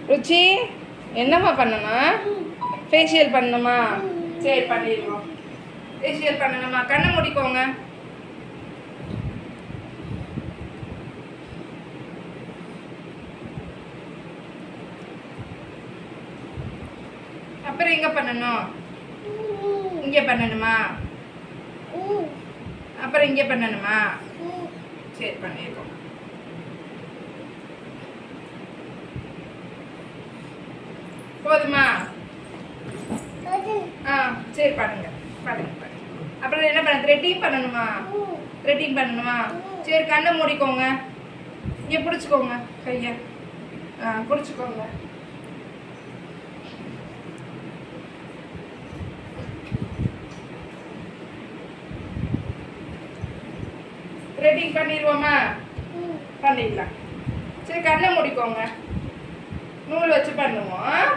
ருச்சி என்னம்மா பண்ணணும் ஃபேஷியல் பண்ணணுமா சரி பண்ணிடுவோம் ஃபேஷியல் பண்ணணுமா கண்ணை முடிக்கோங்க அப்புறம் எங்க பண்ணணும் இங்க பண்ணணுமா அப்புறம் இங்க பண்ணணுமா சரி பண்ணிருக்கோம் போதுமா ஆ சரி பண்ணுங்க பண்ணுங்க பண்ணுங்க அப்புறம் என்ன பண்ண த்ரெட்டிங் பண்ணணுமா த்ரெட்டிங் பண்ணணுமா சரி கண்ணை மூடிக்கோங்க இங்கே பிடிச்சிக்கோங்க கையை ஆ பிடிச்சிக்கோங்க த்ரெட்டிங் பண்ணிடுவோமா பண்ணிடலாம் சரி கண்ணை மூடிக்கோங்க நூல் வச்சு பண்ணுவோம்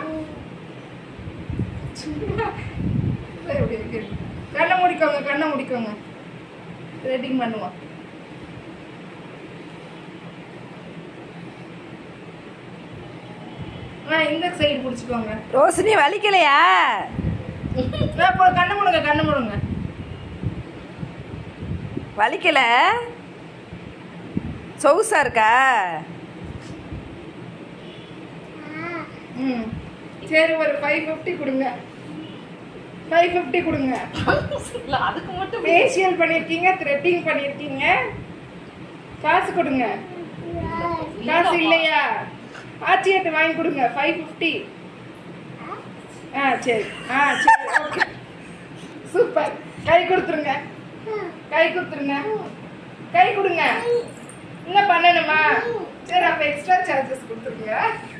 சும்மா சரி, இப்படி இருக்கு. கண்ணை முடிக்கோங்க கண்ணை முடிக்கோங்க த்ரெட்டிங் பண்ணுவோம் ஆ இந்த சைடு பிடிச்சிக்கோங்க ரோஷினி வலிக்கலையா ஆ, போ கண்ணை மூடுங்க கண்ணை மூடுங்க வலிக்கல சொகுசா இருக்கா ம் சரி ஒரு ஃபைவ் ஃபிஃப்டி கொடுங்க ஃபைவ் ஃபிஃப்டி கொடுங்க அதுக்கு மட்டும் ஃபேஷியல் பண்ணியிருக்கீங்க த்ரெட்டிங் பண்ணியிருக்கீங்க காசு கொடுங்க காசு இல்லையா ஆச்சியத்தை வாங்கி கொடுங்க ஃபைவ் ஃபிஃப்டி ஆ சரி ஆ சரி ஓகே சூப்பர் கை கொடுத்துருங்க கை கொடுத்துருங்க கை கொடுங்க இன்னும் பண்ணணுமா சரி அப்போ எக்ஸ்ட்ரா சார்ஜஸ் கொடுத்துருங்க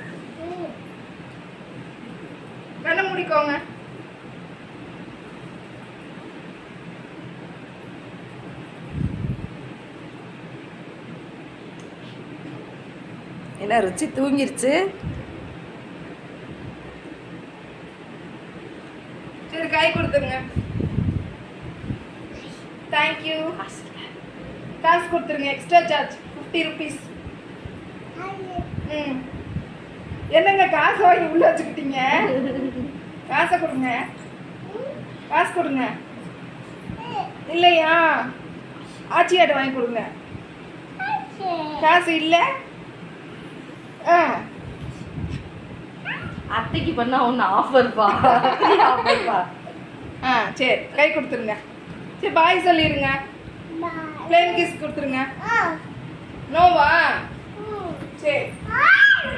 கண்ணை முடிக்கோங்க என்ன ருச்சி தூங்கிருச்சு சரி கை கொடுத்துருங்க தேங்க்யூ காசு கொடுத்துருங்க எக்ஸ்ட்ரா சார்ஜ் ஃபிஃப்டி ருபீஸ் ம் என்னங்க காசு வாங்கி உள்ள வச்சுக்கிட்டீங்க காசை கொடுங்க காசு கொடுங்க இல்லையா ஆச்சியாட்ட வாங்கி கொடுங்க காசு இல்லை ஆ அத்தைக்கு பண்ணா ஒன்று ஆஃபர்ப்பா ஆஃபர்ப்பா ஆ சரி கை கொடுத்துருங்க சரி பாய் சொல்லிடுங்க பிளேன் கிஸ் கொடுத்துருங்க நோவா சரி